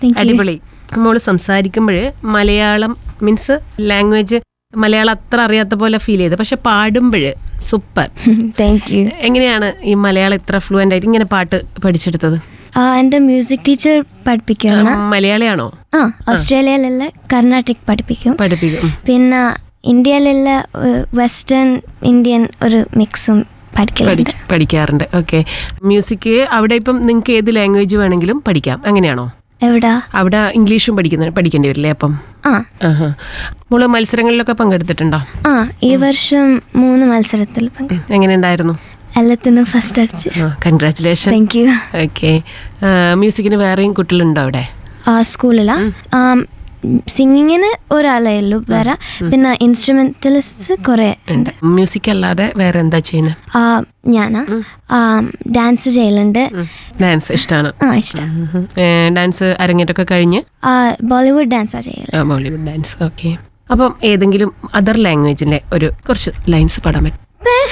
Thank you. അടിപൊളി മോള് സംസാരിക്കുമ്പോൾ മലയാളം മീൻസ് ലാംഗ്വേജ് മലയാളം അത്ര അറിയാത്ത പോലെ ഫീൽ ചെയ്ത് പക്ഷെ പാടുമ്പോൾ സൂപ്പർ താങ്ക് യു എങ്ങനെയാണ് ഈ മലയാളം ഇത്ര ഫ്ലുവൻ്റ് ആയിട്ട് ഇങ്ങനെ പാട്ട് പഠിച്ചെടുത്തത് എൻ്റെ മ്യൂസിക് ടീച്ചർ പഠിപ്പിക്കുന്ന മലയാളിയാണോ ആ ഓസ്ട്രേലിയയിലുള്ള കർണാട്ടിക് പഠിപ്പിക്കും പഠിപ്പിക്കും ഉം. പിന്നെ ഇന്ത്യയിലുള്ള വെസ്റ്റേൺ ഇന്ത്യൻ ഒരു മിക്സും പഠിക്കലുണ്ട് പഠി- പഠിക്കാറുണ്ട് ഓക്കെ മ്യൂസിക് അവിടെ ഇപ്പം നിങ്ങൾക്ക് ഏത് ലാംഗ്വേജ് വേണമെങ്കിലും പഠിക്കാം അങ്ങനെയാണോ എവിടാ അവിടെ ഇംഗ്ലീഷും പഠിക്കുന്ന പഠിക്കേണ്ടി വരില്ലേ അപ്പം ആ ആഹാ. മോള് മത്സരങ്ങളിലൊക്കെ പങ്കെടുത്തിട്ടുണ്ടോ ആ ഈ വർഷം മൂന്ന് മത്സരത്തിൽ പങ്കെ എങ്ങനെയുണ്ടായിരുന്നു എല്ലാത്തിനും ഫസ്റ്റ് അടിച്ച് കൺഗ്രാറ്റുലേഷൻ താങ്ക് യു ഓക്കെ മ്യൂസിക്കിന് വേറെയും കുട്ടികളുണ്ടോ അവിടെ ആ സ്കൂളിലാ സിംഗിങ്ങിന് ഒരാളേ ഉള്ളൂ വേറെ പിന്നെ ഇൻസ്ട്രുമെന്റലിസ്റ്റ് കുറേ ഉണ്ട് മ്യൂസിക് അല്ലാതെ വേറെ എന്താ ചെയ്യുന്നത് ആ, ഞാനാ ഡാൻസ് ചെയ്യലുണ്ട് ഡാൻസ് ഇഷ്ടമാണ് ആ ഇഷ്ടം ഡാൻസ് അരങ്ങേറ്റമൊക്കെ കഴിഞ്ഞ് ബോളിവുഡ് ഡാൻസാ ചെയ്യല് ബോളിവുഡ് ഡാൻസ് ഓക്കെ അപ്പം ഏതെങ്കിലും അതർ ലാംഗ്വേജിന്റെ ഒരു കുറച്ച് ലൈൻസ് പാടാൻ പറ്റും